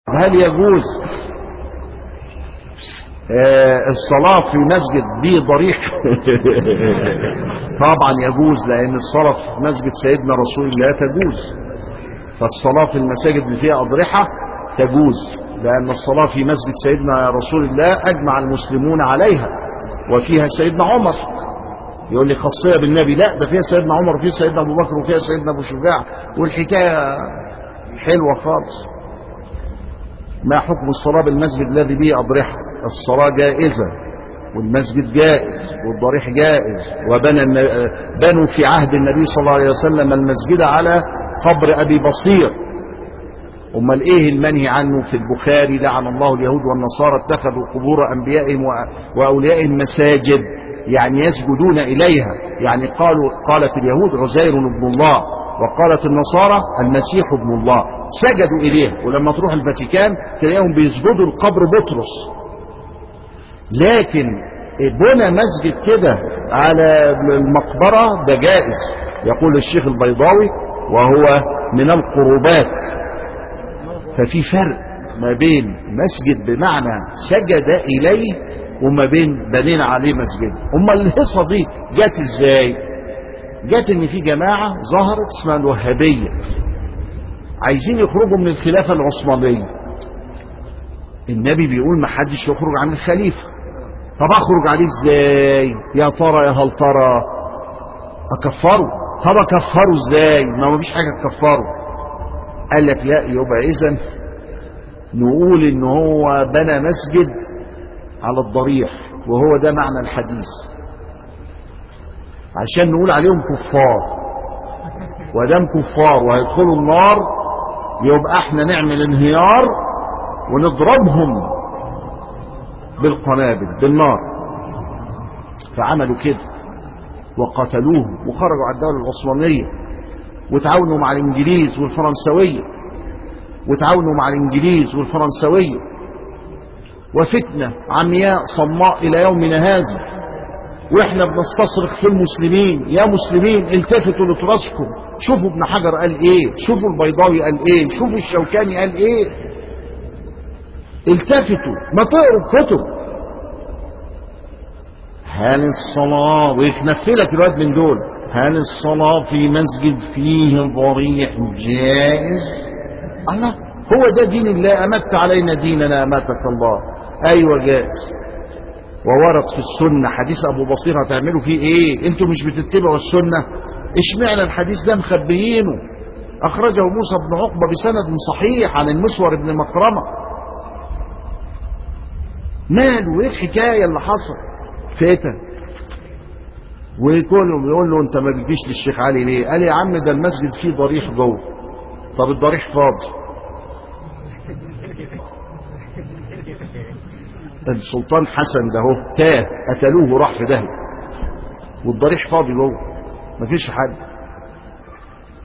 هل يجوز آه، الصلاة في مسجد به ضريح طبعا يجوز لأن الصلاة في مسجد سيدنا رسول الله تجوز فالصلاة في المساجد اللي فيها أضرحة تجوز لأن الصلاة في مسجد سيدنا رسول الله أجمع المسلمون عليها وفيها سيدنا عمر يقول لي خاصية بالنبي لا ده فيها سيدنا عمر وفيها سيدنا أبو بكر وفيها سيدنا أبو شجاع والحكاية حلوة خالص ما حكم الصلاة بالمسجد الذي به أضرحة الصلاة جائزة والمسجد جائز والضريح جائز وبنى الن- بنوا في عهد النبي صلى الله عليه وسلم المسجد على قبر أبي بصير امال ايه المنهي عنه في البخاري لعن الله اليهود والنصارى اتخذوا قبور انبيائهم وأ- واوليائهم مساجد يعني يسجدون اليها يعني قالوا قالت اليهود عزير ابن الله وقالت النصارى المسيح ابن الله سجدوا اليه ولما تروح الفاتيكان تلاقيهم بيسجدوا لقبر بطرس لكن بنى مسجد كده على المقبره ده جائز يقول الشيخ البيضاوي وهو من القربات ففي فرق ما بين مسجد بمعنى سجد إليه وما بين بنينا عليه مسجد أما الهصة دي جت إزاي جت إن في جماعة ظهرت اسمها الوهابية عايزين يخرجوا من الخلافة العثمانية النبي بيقول ما حدش يخرج عن الخليفة طب أخرج عليه إزاي يا ترى يا هل ترى أكفره طب أكفره إزاي ما مفيش حاجة تكفره قال لك لا يبقى اذا نقول ان هو بنى مسجد على الضريح وهو ده معنى الحديث عشان نقول عليهم كفار ودام كفار وهيدخلوا النار يبقى احنا نعمل انهيار ونضربهم بالقنابل بالنار فعملوا كده وقتلوهم وخرجوا على الدولة العثمانية وتعاونوا مع الانجليز والفرنسويه وتعاونوا مع الانجليز والفرنسويه وفتنه عمياء صماء الى يومنا هذا واحنا بنستصرخ في المسلمين يا مسلمين التفتوا لتراثكم شوفوا ابن حجر قال ايه شوفوا البيضاوي قال ايه شوفوا الشوكاني قال ايه التفتوا ما تقروا الكتب هل الصلاة ويتنفلك الواد من دول هل الصلاة في مسجد فيه ضريح جائز الله هو ده دين الله أمت علينا ديننا أماتك الله أيوة جائز وورد في السنة حديث أبو بصير هتعملوا فيه إيه أنتوا مش بتتبعوا السنة اشمعنى الحديث ده مخبيينه أخرجه موسى بن عقبة بسند صحيح عن المسور بن مكرمة ماله ايه الحكاية اللي حصل فتن وكلهم يقول له انت ما بتجيش للشيخ علي ليه قال يا عم ده المسجد فيه ضريح جوه طب الضريح فاضي السلطان حسن ده هو تاه قتلوه وراح في داهيه والضريح فاضي جوه مفيش حد